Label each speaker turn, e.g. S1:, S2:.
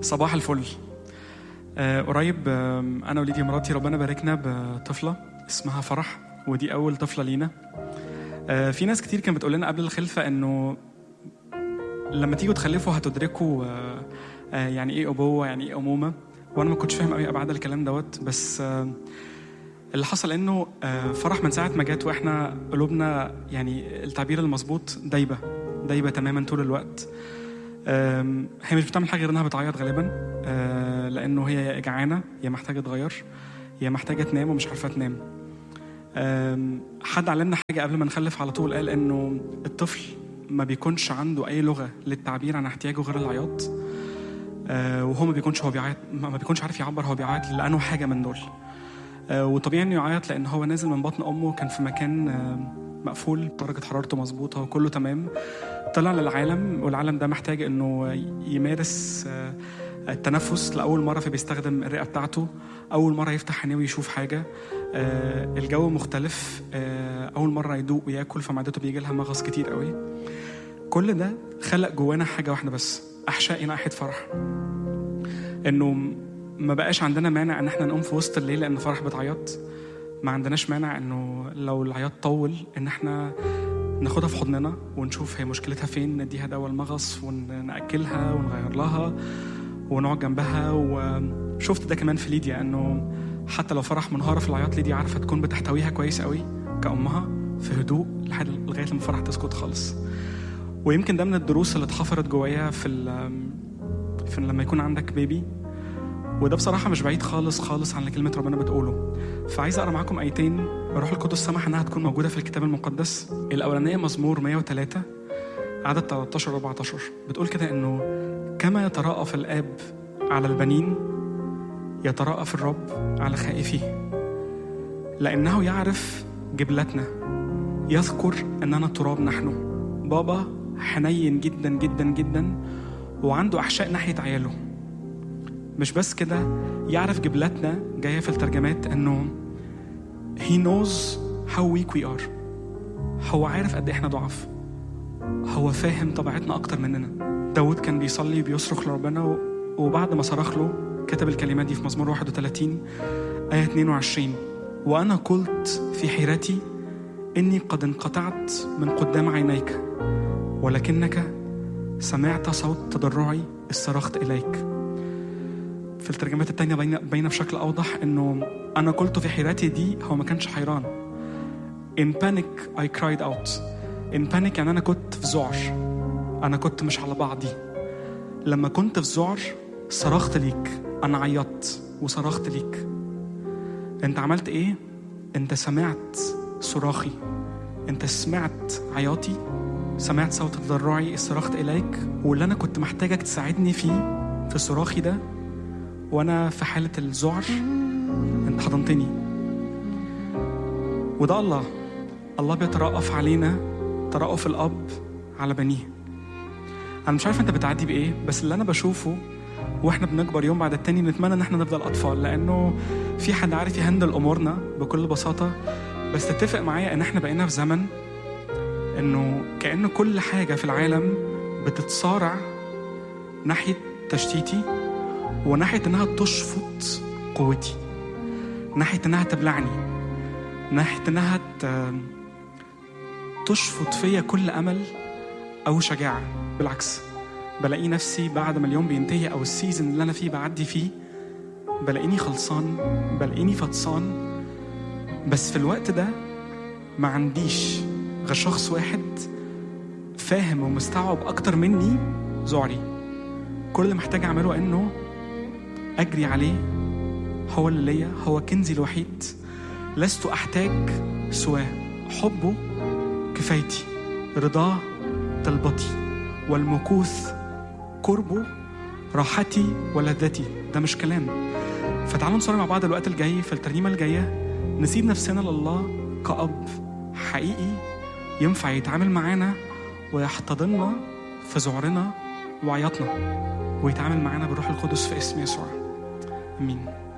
S1: صباح الفل آه قريب آه انا وليدي مراتي ربنا باركنا بطفله اسمها فرح ودي اول طفله لينا آه في ناس كتير كانت بتقول لنا قبل الخلفه انه لما تيجوا تخلفوا هتدركوا آه آه يعني ايه ابوه يعني ايه امومه وانا ما كنتش فاهم قوي ابعاد الكلام دوت بس آه اللي حصل انه آه فرح من ساعه ما جت واحنا قلوبنا يعني التعبير المظبوط دايبه دايبه تماما طول الوقت آم، هي مش بتعمل حاجه غير انها بتعيط غالبا آه، لانه هي جعانه هي محتاجه تغير هي محتاجه تنام ومش عارفه تنام آم، حد علمنا حاجه قبل ما نخلف على طول قال انه الطفل ما بيكونش عنده اي لغه للتعبير عن احتياجه غير العياط آه، وهو ما بيكونش هو بيعيط ما ما بيكونش عارف يعبر هو بيعيط لانه حاجه من دول آه، وطبيعي انه يعيط لان هو نازل من بطن امه كان في مكان آه، مقفول درجه حرارته مظبوطه وكله تمام طلع للعالم والعالم ده محتاج انه يمارس آه، التنفس لاول مره فبيستخدم الرئه بتاعته اول مره يفتح عينيه ويشوف حاجه آه، الجو مختلف آه، اول مره يدوق وياكل فمعدته بيجي لها مغص كتير قوي كل ده خلق جوانا حاجه واحده بس احشائي ناحيه فرح انه ما بقاش عندنا مانع ان احنا نقوم في وسط الليل لان فرح بتعيط ما عندناش مانع انه لو العياط طول ان احنا ناخدها في حضننا ونشوف هي مشكلتها فين نديها دواء المغص ونأكلها ونغير لها ونقعد جنبها وشفت ده كمان في ليديا انه حتى لو فرح منهارة في العياط ليديا عارفة تكون بتحتويها كويس قوي كأمها في هدوء لحد لغاية لما فرح تسكت خالص ويمكن ده من الدروس اللي اتحفرت جوايا في, ال- في لما يكون عندك بيبي وده بصراحة مش بعيد خالص خالص عن اللي كلمة ربنا بتقوله فعايز أقرأ معاكم آيتين الروح القدس سمح إنها تكون موجودة في الكتاب المقدس الأولانية مزمور 103 عدد 13 و 14 بتقول كده إنه كما يتراءف الآب على البنين يتراءف الرب على خائفيه لأنه يعرف جبلتنا يذكر أننا تراب نحن بابا حنين جدا جدا جدا وعنده أحشاء ناحية عياله مش بس كده يعرف جبلتنا جاية في الترجمات انه he knows how weak we are هو عارف قد ايه احنا ضعف هو فاهم طبيعتنا اكتر مننا داود كان بيصلي بيصرخ لربنا و- وبعد ما صرخ له كتب الكلمات دي في مزمور 31 آية 22 وأنا قلت في حيرتي إني قد انقطعت من قدام عينيك ولكنك سمعت صوت تضرعي صرخت إليك في الترجمات التانية باينة باينة بشكل أوضح إنه أنا قلت في حيرتي دي هو ما كانش حيران. In panic I cried out. In panic يعني أنا كنت في ذعر. أنا كنت مش على بعضي. لما كنت في ذعر صرخت ليك. أنا عيطت وصرخت ليك. أنت عملت إيه؟ أنت سمعت صراخي. أنت سمعت عياطي. سمعت صوت تضرعي صرخت إليك واللي أنا كنت محتاجك تساعدني فيه في صراخي ده وانا في حاله الذعر انت حضنتني وده الله الله بيترأف علينا ترأف الاب على بنيه انا مش عارف انت بتعدي بايه بس اللي انا بشوفه واحنا بنكبر يوم بعد التاني نتمنى ان احنا نفضل اطفال لانه في حد عارف يهندل امورنا بكل بساطه بس تتفق معايا ان احنا بقينا في زمن انه كأن كل حاجه في العالم بتتصارع ناحيه تشتيتي وناحية إنها تشفط قوتي ناحية إنها تبلعني ناحية إنها ت- تشفط فيا كل أمل أو شجاعة بالعكس بلاقي نفسي بعد ما اليوم بينتهي أو السيزون اللي أنا فيه بعدي فيه بلاقيني خلصان بلاقيني فطسان بس في الوقت ده ما عنديش غير شخص واحد فاهم ومستوعب أكتر مني ذعري كل اللي محتاج أعمله إنه أجري عليه هو اللي ليا هو كنزي الوحيد لست أحتاج سواه حبه كفايتي رضاه طلبتي والمكوث قربه راحتي ولذتي ده مش كلام فتعالوا نصلي مع بعض الوقت الجاي في الترنيمة الجاية نسيب نفسنا لله كأب حقيقي ينفع يتعامل معانا ويحتضننا في ذعرنا وعياطنا ويتعامل معانا بالروح القدس في اسم يسوع امين